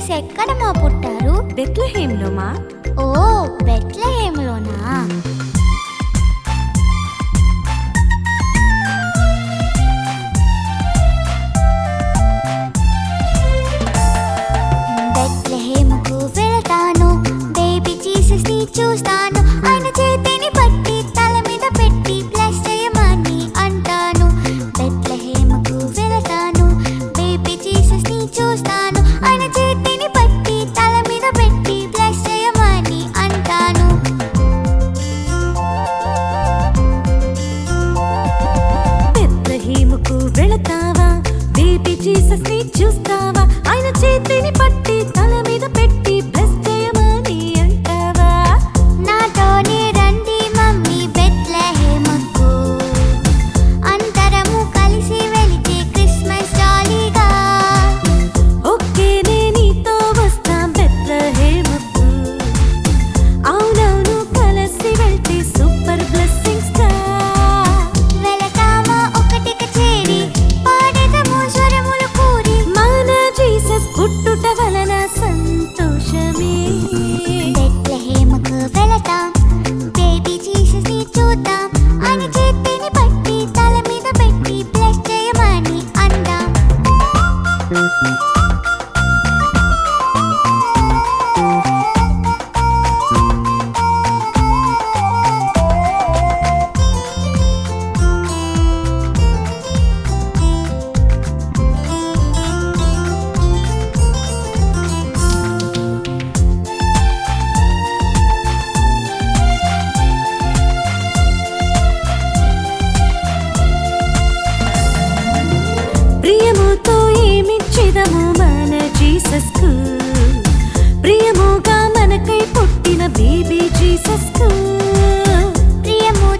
Jesus ఎక్కడ మా పుట్టారు బెత్లహేంలో మా ఓ బెత్లహేములోనా బెత్లహేముకు వెళ్తాను బేబీ జీసస్ ని చూస్తాను ఆయన చేతిని పట్టి తల మీద పెట్టి బ్లెస్ చేయమని అంటాను బెత్లహేముకు వెళ్తాను బేబీ జీసస్ ని చూస్తాను ఆయన చేతిని పట్టి తల మీద పెట్టి బ్లెస్ చేయమని అంటాను బెత్లహేముకు వెళతావా బేబీ జీసస్ ని చూస్తావా ఆయన చేతిని పట్టి తల మీద పెట్టి బ్లెస్ చేయమని అంటావా నాతోనే రండి మమ్మీ బెత్లహేముకు అందరము కలిసి వెళితే క్రిస్మస్ జాలీగా ఓకే నే నీతో వస్తాం బెత్లహేముకు అవునవును కలిసి వెళ్తే సూపర్ బ్లెస్సింగ్స్ గా వెళతామా ఒకటికి చేరి పాడేదము స్వరములు కూడి మన జీసస్ పుట్టుట వలన సంతోషమే బెత్లహేముకు వెళతాం బేబీ జీసస్ ని చూద్దాం ఆయన చేతిని పట్టి తల మీద పెట్టి బ్లెస్ చేయమని అందాం ప్రియముతో ఏమిచ్చిదము మన జీసస్ కు ప్రియముగా మనకై పుట్టిన బేబీ జీసస్ కు ప్రియము